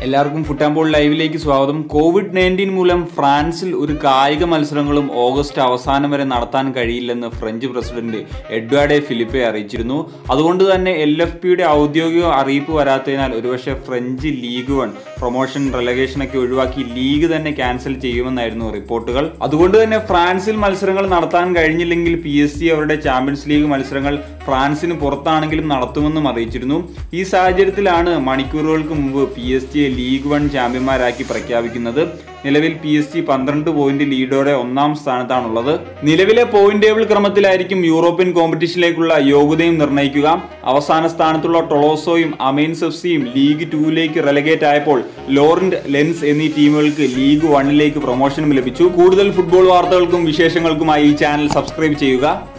എല്ലാവർക്കും ഫുട്ടാമ്പോൾ ലൈവിലേക്ക് സ്വാഗതം കോവിഡ് നയൻറ്റീൻ മൂലം ഫ്രാൻസിൽ ഒരു കായിക മത്സരങ്ങളും ഓഗസ്റ്റ് അവസാനം വരെ നടത്താൻ കഴിയില്ലെന്ന് ഫ്രഞ്ച് പ്രസിഡന്റ് എഡ്വാർഡെ ഫിലിപ്പെ അറിയിച്ചിരുന്നു അതുകൊണ്ട് തന്നെ എൽ എഫ് പിയുടെ ഔദ്യോഗിക അറിയിപ്പ് വരാത്തതിനാൽ ഒരുപക്ഷെ ഫ്രഞ്ച് ലീഗ് വൺ പ്രൊമോഷൻ റെലഗേഷനൊക്കെ ഒഴിവാക്കി ലീഗ് തന്നെ ക്യാൻസൽ ചെയ്യുമെന്നായിരുന്നു റിപ്പോർട്ടുകൾ അതുകൊണ്ട് തന്നെ ഫ്രാൻസിൽ മത്സരങ്ങൾ നടത്താൻ കഴിഞ്ഞില്ലെങ്കിൽ പി എസ് സി അവരുടെ ചാമ്പ്യൻസ് ലീഗ് മത്സരങ്ങൾ ഫ്രാൻസിന് പുറത്താണെങ്കിലും നടത്തുമെന്നും അറിയിച്ചിരുന്നു ഈ സാഹചര്യത്തിലാണ് മണിക്കൂറുകൾക്ക് മുമ്പ് പി എസ് ജിയെ ലീഗ് വൺ ചാമ്പ്യന്മാരാക്കി പ്രഖ്യാപിക്കുന്നത് നിലവിൽ പി എസ് ജി പന്ത്രണ്ട് പോയിന്റ് ലീഡോടെ ഒന്നാം സ്ഥാനത്താണുള്ളത് നിലവിലെ പോയിന്റ് ടേബിൾ ക്രമത്തിലായിരിക്കും യൂറോപ്യൻ കോമ്പറ്റീഷനിലേക്കുള്ള യോഗ്യതയും നിർണ്ണയിക്കുക അവസാന സ്ഥാനത്തുള്ള ടൊളോസോയും അമൈൻസ് എഫ് സിയും ലീഗ് ടൂവിലേക്ക് റെലഗേറ്റ് ആയപ്പോൾ ലോറന്റ് ലെൻസ് എന്നീ ടീമുകൾക്ക് ലീഗ് വണ്ണിലേക്ക് പ്രൊമോഷനും ലഭിച്ചു കൂടുതൽ ഫുട്ബോൾ വാർത്തകൾക്കും വിശേഷങ്ങൾക്കുമായി ഈ ചാനൽ സബ്സ്ക്രൈബ് ചെയ്യുക